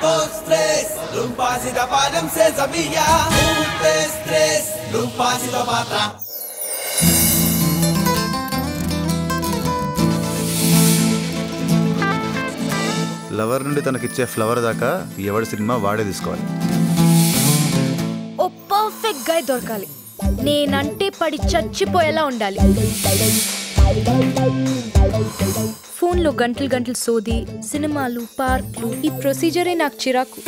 dos, tres, un pasito para dem se sabía. Un, tres, tres, un pasito para atrás. Lover నుండి తనకిచ్చే flower దాకా ఎవడి cinema వాడే తీసుకోవాలి ఓ పర్ఫెక్ట్ గై దొరకాలి నేనంటే పడి చచ్చిపోయేలా ఉండాలి ఫోన్లో గంటలు గంటలు సోది సినిమాలు పార్క్లు ఈ ప్రొసీజరే నాకు చిరాకు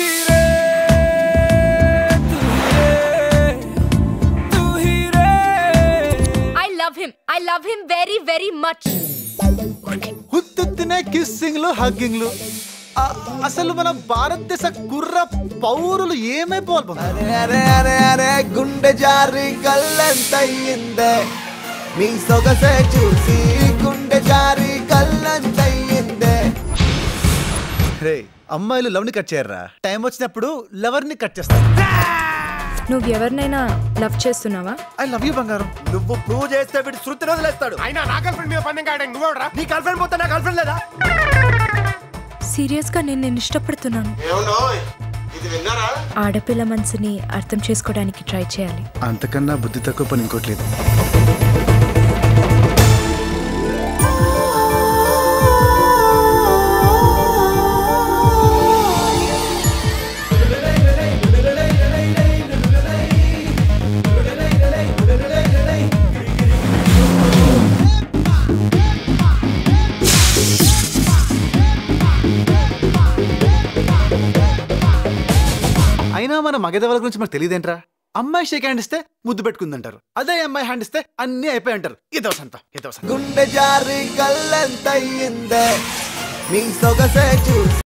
I love him I love him very very much హుత్తుత్తినే కిస్సింగ్లు హగ్గింగ్లు ఆ, అసలు మన భారతదేశ కుర్ర పౌరులు ఏమైపోవాలి బాబు? అరే అరే అరే అరే గుండె జారి కళ్ళంతయ్యిందే నీ సొగసే చూసి గుండె జారి కళ్ళంతయ్యిందే రే అమ్మాయిలు లవ్ ని కట్ చేయర్రా టైం వచ్చినప్పుడు లవర్ ని కట్ చేస్తారు నువ్వు ఎవరినైనా లవ్ చేస్తున్నావా ఐ లవ్ యూ బంగారం నువ్వు ప్రూవ్ చేస్తే వీడు శృతి వదిలేస్తాడు అయినా నా గర్ల్ ఫ్రెండ్ మీద పందెం కాయడానికి నువ్వెవడరా నీ గర్ల్ ఫ్రెండ్ పోతే నా గర్ల్ ఫ్రెండ్ లేదా సీరియస్గా నేను నేను ఇష్టపడుతున్నాను ఇది విన్నారా ఆడపిల్ల మనసుని అర్థం చేసుకోవడానికి ట్రై చేయాలి అంతకన్నా బుద్ధి తక్కువ పని ఇంకోటి లేదు అయినా మన మగదవల గురించి మనకు తెలియదేంట్రా అమ్మాయి షేక్ హ్యాండ్ ఇస్తే ముద్దు పెట్టుకుందంటారు అదే అమ్మాయి హ్యాండ్ ఇస్తే అన్ని అయిపోయి అంటారు ఇదో సంత ఇదో సంత గుండె జారి కళ్ళంతయ్యిందే నీ సొగసే చూసి